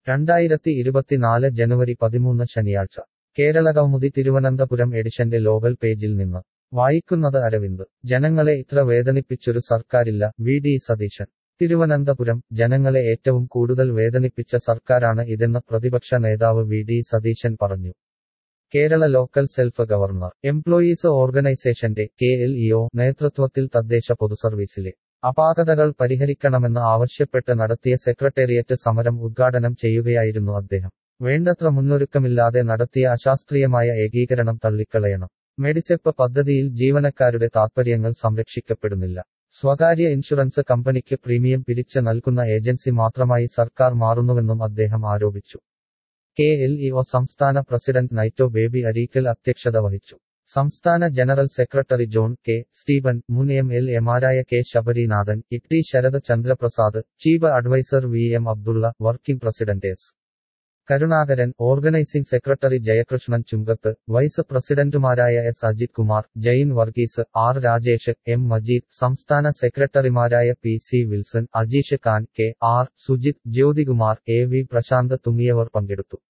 രണ്ടായിരത്തി ഇരുപത്തിനാല് ജനുവരി പതിമൂന്ന് ശനിയാഴ്ച കേരളകൗമുദി തിരുവനന്തപുരം എഡിഷന്റെ ലോകൽ പേജിൽ നിന്ന് വായിക്കുന്നത് അരവിന്ദ് ജനങ്ങളെ ഇത്ര വേദനിപ്പിച്ചൊരു സർക്കാരില്ല വി ഡി സതീശൻ തിരുവനന്തപുരം ജനങ്ങളെ ഏറ്റവും കൂടുതൽ വേദനിപ്പിച്ച സർക്കാരാണ് ഇതെന്ന് പ്രതിപക്ഷ നേതാവ് വി ഡി സതീശൻ പറഞ്ഞു Kerala local self governor employees ഓർഗനൈസേഷന്റെ കെ എൽ ഇഒ നേതൃത്വത്തിൽ തദ്ദേശ പൊതുസർവീസിലെ അപാകതകൾ പരിഹരിക്കണമെന്ന് ആവശ്യപ്പെട്ട് നടത്തിയ സെക്രട്ടേറിയറ്റ് സമരം ഉദ്ഘാടനം ചെയ്യുകയായിരുന്നു അദ്ദേഹം വേണ്ടത്ര മുന്നൊരുക്കമില്ലാതെ നടത്തിയ അശാസ്ത്രീയമായ ഏകീകരണം തള്ളിക്കളയണം മെഡിസെപ്പ് പദ്ധതിയിൽ ജീവനക്കാരുടെ താത്പര്യങ്ങൾ സംരക്ഷിക്കപ്പെടുന്നില്ല സ്വകാര്യ ഇൻഷുറൻസ് കമ്പനിക്ക് പ്രീമിയം പിരിച്ച് നൽകുന്ന ഏജൻസി മാത്രമായി സർക്കാർ മാറുന്നുവെന്നും അദ്ദേഹം ആരോപിച്ചു കെ എൽ ഇഒ സംസ്ഥാന പ്രസിഡന്റ് നൈറ്റോ ബേബി അരീക്കൽ അധ്യക്ഷത വഹിച്ചു സംസ്ഥാന general secretary John K Steven മുൻ എം എൽ എമാരായ K Sabarinathan Itty Sarath Chandraprasad chief adviser V M Abdulla working president S Karunakaran organising secretary Jayakrishnan Chunkath vice പ്രസിഡന്റുമാരായ S Ajith Kumar Jain Varghese R Rajesh M Majeed സംസ്ഥാന സെക്രട്ടറിമാരായ P C Wilson Ajeesh Khan K R Sujith Jyothikumar A V Prashanth തുടങ്ങിയവർ പങ്കെടുത്തു